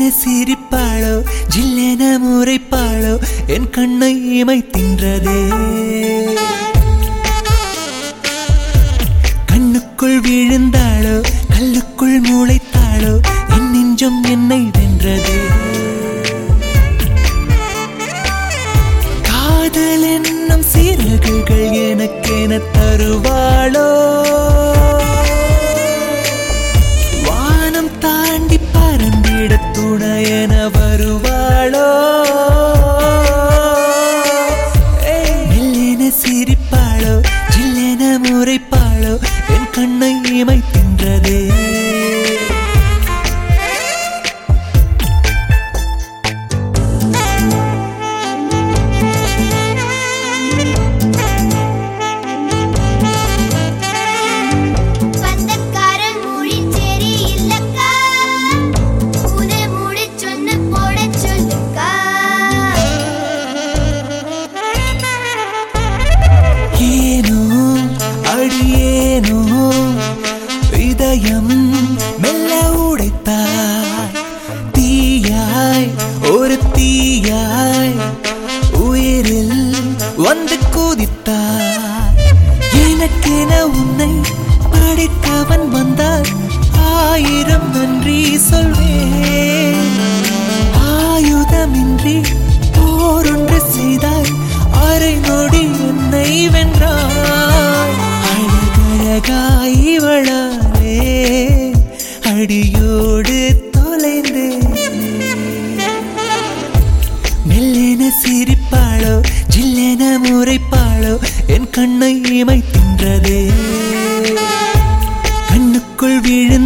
மெல்லென சிரிப்பாளோ ஜில்லென முறைப்பாளோ என் கண்ணை இமை தின்றதே கண்ணுக்குள் விழுந்தாளோ கல்லுக்குள் முளைத்தாளோ என் நெஞ்சம் என்னை வென்றதே காதல் என்னும் சிறகுகள் எனக்கென தருவாளோ வானம் தாண்டி பறந்திட துணையென வருவாளோ ஏய், மெல்லென சிரிப்பாளோ ஜில்லென முறைப்பாளோ என் கண்ணை இமை தின்றதே பந்தக்காரன் மொழி சரி இல்லக்கா உன மூடி சொன்ன போட சொல்லுக்கா ஏனோ அடியேனோ இதயம் மெல்ல உடைத்தாய் தீயாய் ஒரு தீயாய் உயிரில் வந்து குதித்தாய் எனக்கென உன்னை படைத்தவன் வந்தால் ஆயிரம் நன்றி சொல்வேன் ஆயுதமின்றி போரொன்று செய்தாய் அரை நொடி என்னை வென்றாய் அழகழகாய் இவளாலே அடியோடு தொலைந்தேன் மெல்லென சிரிப்பாளோ ஜில்லென முறைப்பாளோ என் கண்ணை இமை தின்றதே கண்ணுக்குள் விழுந்த